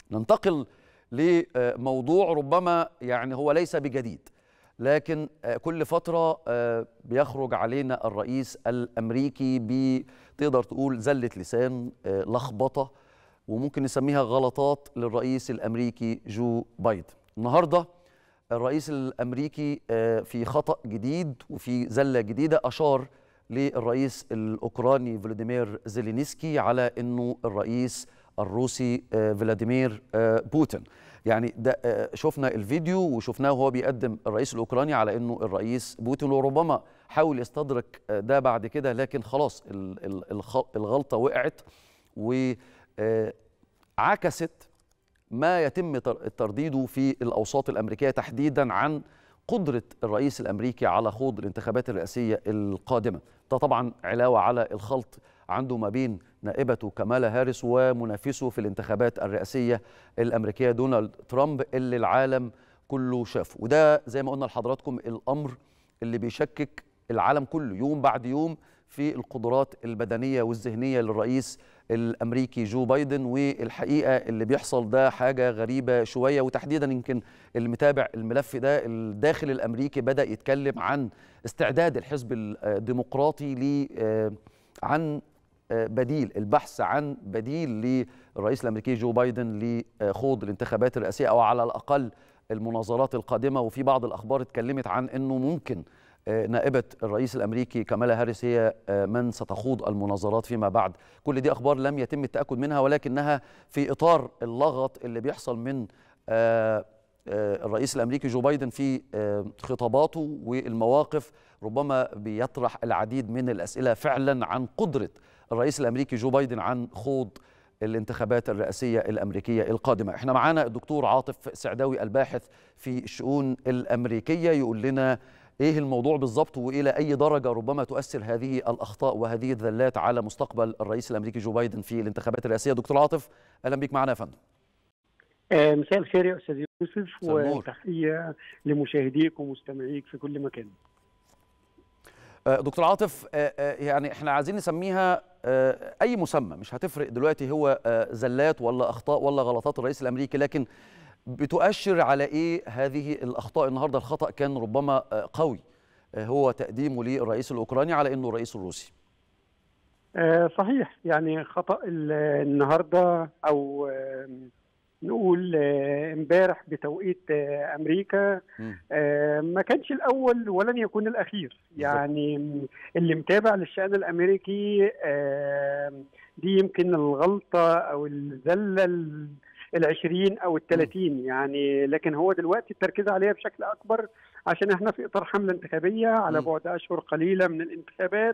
ننتقل لموضوع ربما يعني هو ليس بجديد لكن كل فترة بيخرج علينا الرئيس الأمريكي بتقدر تقول زلة لسان لخبطة وممكن نسميها غلطات للرئيس الأمريكي جو بايدن النهاردة الرئيس الأمريكي في خطأ جديد وفي زلة جديدة أشار للرئيس الأوكراني فلاديمير زيلينسكي على أنه الرئيس الروسي فلاديمير بوتين يعني ده شفنا الفيديو وشفناه وهو بيقدم الرئيس الاوكراني على انه الرئيس بوتين وربما حاول يستدرك ده بعد كده لكن خلاص الغلطه وقعت وعكست ما يتم ترديده في الاوساط الامريكيه تحديدا عن قدره الرئيس الامريكي على خوض الانتخابات الرئاسيه القادمه ده طبعا علاوه على الخلط عنده ما بين نائبته كمالا هاريس ومنافسه في الانتخابات الرئاسيه الامريكيه دونالد ترامب اللي العالم كله شافه وده زي ما قلنا لحضراتكم الامر اللي بيشكك العالم كله يوم بعد يوم في القدرات البدنيه والذهنيه للرئيس الامريكي جو بايدن والحقيقه اللي بيحصل ده حاجه غريبه شويه وتحديدا يمكن المتابع الملف ده الداخل الامريكي بدا يتكلم عن استعداد الحزب الديمقراطي ل عن بديل البحث عن بديل للرئيس الامريكي جو بايدن لخوض الانتخابات الرئاسيه او على الاقل المناظرات القادمه وفي بعض الاخبار اتكلمت عن انه ممكن نائبه الرئيس الامريكي كمالا هاريس هي من ستخوض المناظرات فيما بعد كل دي اخبار لم يتم التاكد منها ولكنها في اطار اللغط اللي بيحصل من الرئيس الامريكي جو بايدن في خطاباته والمواقف ربما بيطرح العديد من الاسئله فعلا عن قدره الرئيس الامريكي جو بايدن عن خوض الانتخابات الرئاسيه الامريكيه القادمه احنا معانا الدكتور عاطف سعداوي الباحث في الشؤون الامريكيه يقول لنا ايه الموضوع بالضبط والى اي درجه ربما تؤثر هذه الاخطاء وهذه الذلات على مستقبل الرئيس الامريكي جو بايدن في الانتخابات الرئاسيه دكتور عاطف اهلا بيك معنا يا فندم مساء الخير يا استاذ يوسف وتحيه لمشاهديك ومستمعيك في كل مكان دكتور عاطف يعني احنا عايزين نسميها اي مسمى مش هتفرق دلوقتي هو زلات ولا اخطاء ولا غلطات الرئيس الامريكي لكن بتؤشر على ايه هذه الاخطاء النهارده الخطا كان ربما قوي هو تقديمه للرئيس الاوكراني على انه الرئيس الروسي صحيح يعني خطا النهارده او نقول امبارح بتوقيت امريكا ما كانش الاول ولن يكون الاخير يعني اللي متابع للشان الامريكي دي يمكن الغلطه او الزله العشرين او الثلاثين يعني لكن هو دلوقتي التركيز عليها بشكل اكبر عشان احنا في اطار حمله انتخابيه على بعد اشهر قليله من الانتخابات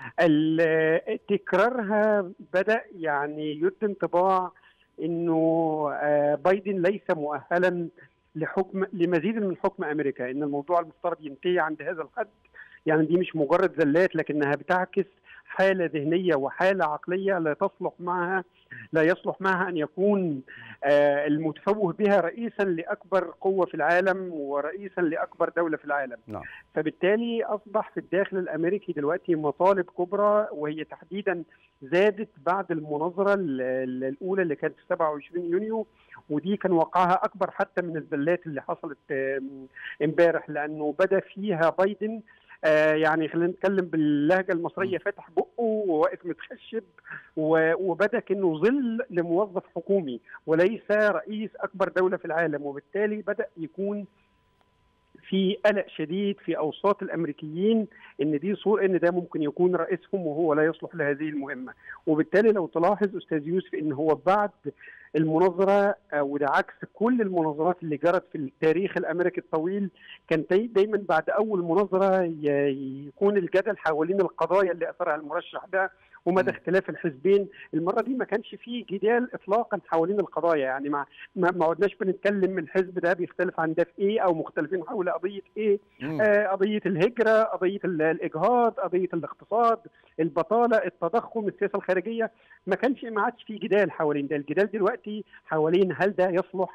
تكرارها بدا يعني يدي انطباع انه بايدن ليس مؤهلا لحكم لمزيد من حكم امريكا ان الموضوع المفترض ينتهي عند هذا الحد يعني دي مش مجرد زلات لكنها بتعكس حاله ذهنيه وحاله عقليه لا تصلح معها لا يصلح معها ان يكون المتفوه بها رئيسا لاكبر قوه في العالم ورئيسا لاكبر دوله في العالم نعم. فبالتالي اصبح في الداخل الامريكي دلوقتي مطالب كبرى وهي تحديدا زادت بعد المناظره الاولى اللي كانت في 27 يونيو ودي كان وقعها اكبر حتى من الزلات اللي حصلت امبارح لانه بدا فيها بايدن آه يعني خلينا نتكلم باللهجه المصريه فاتح بقه وواقف متخشب وبدا كانه ظل لموظف حكومي وليس رئيس اكبر دوله في العالم وبالتالي بدا يكون في قلق شديد في اوساط الامريكيين ان دي صور ان ده ممكن يكون رئيسهم وهو لا يصلح لهذه المهمه وبالتالي لو تلاحظ استاذ يوسف ان هو بعد المناظره وده عكس كل المناظرات اللي جرت في التاريخ الامريكي الطويل كان دايما بعد اول مناظره يكون الجدل حوالين القضايا اللي اثرها المرشح ده ومدى اختلاف الحزبين المره دي ما كانش فيه جدال اطلاقا حوالين القضايا يعني ما ما عدناش بنتكلم الحزب ده بيختلف عن ده في ايه او مختلفين حول قضيه ايه آه قضيه الهجره قضيه الاجهاض قضيه الاقتصاد البطاله التضخم السياسه الخارجيه ما كانش ما عادش فيه جدال حوالين ده الجدال دلوقتي حوالين هل ده يصلح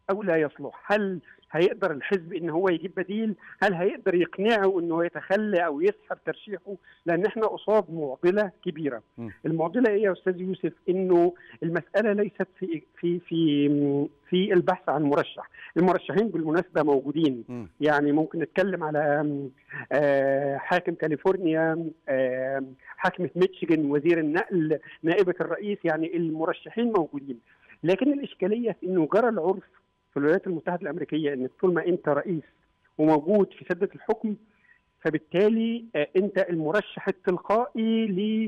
او لا يصلح هل هيقدر الحزب ان هو يجيب بديل هل هيقدر يقنعه انه يتخلى او يسحب ترشيحه لان احنا قصاد معضله كبيره م. المعضله ايه يا استاذ يوسف انه المساله ليست في في في في البحث عن مرشح المرشحين بالمناسبه موجودين م. يعني ممكن نتكلم على آه، حاكم كاليفورنيا آه، حاكمة ميتشيغن وزير النقل نائبة الرئيس يعني المرشحين موجودين لكن الإشكالية في أنه جرى العرف في الولايات المتحدة الأمريكية أن طول ما أنت رئيس وموجود في سدة الحكم فبالتالي آه، أنت المرشح التلقائي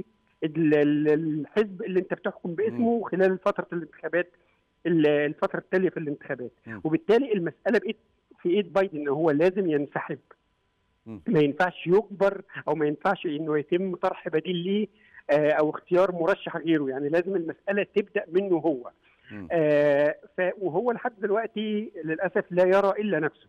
للحزب اللي أنت بتحكم باسمه خلال فترة الانتخابات الفترة التالية في الانتخابات م. وبالتالي المسألة بقت في ايد بايدن ان هو لازم ينسحب م. ما ينفعش يجبر او ما ينفعش انه يتم طرح بديل ليه آه، او اختيار مرشح غيره يعني لازم المساله تبدا منه هو م. آه، ف- وهو لحد دلوقتي للاسف لا يرى الا نفسه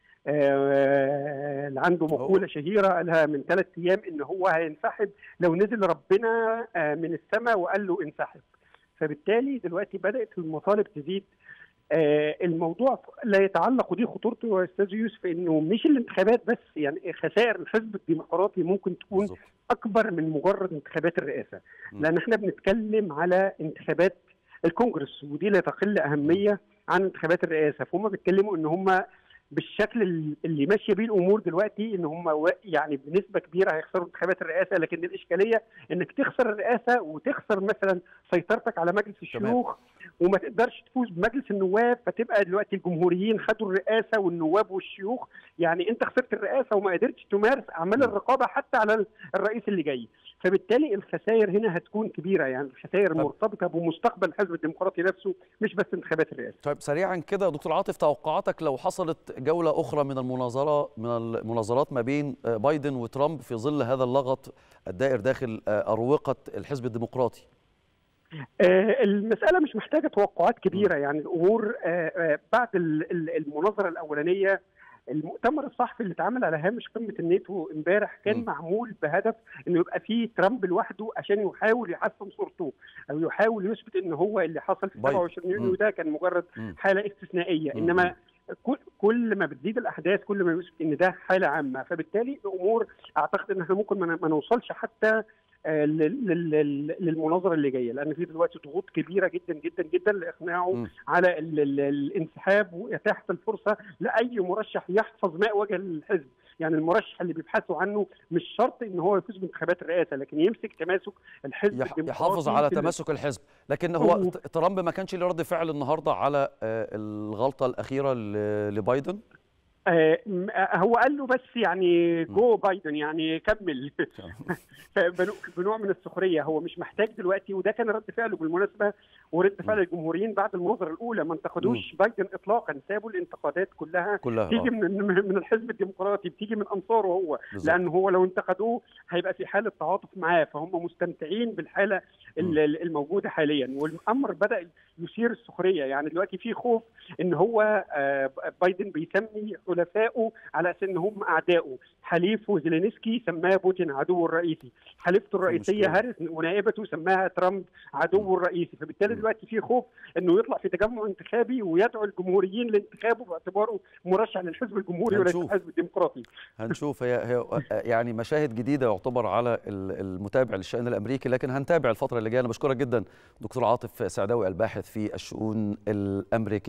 آه، اللي عنده مقوله شهيره قالها من ثلاث ايام ان هو هينسحب لو نزل ربنا آه، من السماء وقال له انسحب فبالتالي دلوقتي بدات المطالب تزيد آه، الموضوع لا يتعلق ودي خطورته يا استاذ يوسف انه مش الانتخابات بس يعني خسائر الحزب الديمقراطي ممكن تكون بالظبط. اكبر من مجرد انتخابات الرئاسه م. لان احنا بنتكلم على انتخابات الكونجرس ودي لا تقل اهميه عن انتخابات الرئاسه فهم بيتكلموا ان هم بالشكل ال- اللي ماشيه بيه الامور دلوقتي ان هم و- يعني بنسبه كبيره هيخسروا انتخابات الرئاسه لكن الاشكاليه انك تخسر الرئاسه وتخسر مثلا سيطرتك على مجلس تمام. الشيوخ وما تقدرش تفوز بمجلس النواب فتبقى دلوقتي الجمهوريين خدوا الرئاسه والنواب والشيوخ يعني انت خسرت الرئاسه وما قدرتش تمارس اعمال م. الرقابه حتى على الرئيس اللي جاي فبالتالي الخسائر هنا هتكون كبيره يعني الخسائر طب. مرتبطه بمستقبل الحزب الديمقراطي نفسه مش بس انتخابات الرئاسه طيب سريعا كده يا دكتور عاطف توقعاتك لو حصلت جولة أخرى من المناظرة من المناظرات ما بين آه، بايدن وترامب في ظل هذا اللغط الدائر داخل آه، أروقة الحزب الديمقراطي آه، المسألة مش محتاجة توقعات كبيرة يعني الأمور آه، آه، بعد ال- ال- المناظرة الأولانية المؤتمر الصحفي اللي اتعمل على هامش قمة الناتو امبارح كان م. معمول بهدف انه يبقى فيه ترامب لوحده عشان يحاول يحسن صورته او يحاول يثبت ان هو اللي حصل في بايدن. 27 يونيو م. ده كان مجرد م. حالة استثنائية م. انما كل كل ما بتزيد الاحداث كل ما يثبت ان ده حاله عامه فبالتالي الامور اعتقد ان احنا ممكن ما ما نوصلش حتى آه، لل- لل- لل- للمناظره اللي جايه لان في دلوقتي ضغوط كبيره جدا جدا جدا لاقناعه م. على ال- ال- الانسحاب واتاحه الفرصه لاي مرشح يحفظ ماء وجه الحزب يعني المرشح اللي بيبحثوا عنه مش شرط ان هو يفوز بانتخابات الرئاسه لكن يمسك تماسك الحزب يح- الديمقراطي يحافظ على في ال- تماسك الحزب لكن هو هو- ت- ترامب ما كانش له رد فعل النهارده على آه، الغلطة الأخيرة ل- لبايدن آه، م- آه، هو قال له بس يعني جو بايدن يعني كمل فبنوع- بنوع من السخريه هو مش محتاج دلوقتي وده كان رد فعله بالمناسبه ورد فعل الجمهوريين بعد المناظره الاولى ما انتقدوش بايدن اطلاقا سابوا الانتقادات كلها كلها بتيجي آه. من من الحزب الديمقراطي بتيجي من انصاره هو بالظبط. لان هو لو انتقدوه هيبقى في حاله تعاطف معاه فهم مستمتعين بالحاله ال- ال- الموجوده حاليا والامر بدا يثير السخريه يعني دلوقتي في خوف ان هو آه، بايدن بيسمي حلفائه على اساس ان هم اعدائه حليفه زيلينسكي سماه بوتين عدوه الرئيسي حليفته الرئيسيه مشكلة. هاريس ونائبته سماها ترامب عدوه الرئيسي فبالتالي م. دلوقتي في خوف انه يطلع في تجمع انتخابي ويدعو الجمهوريين لانتخابه باعتباره مرشح للحزب الجمهوري وليس هنشوف. الحزب الديمقراطي هنشوف هي هي يعني مشاهد جديده يعتبر على ال- المتابع للشان الامريكي لكن هنتابع الفتره اللي جايه انا بشكرك جدا دكتور عاطف سعداوي الباحث في الشؤون الامريكيه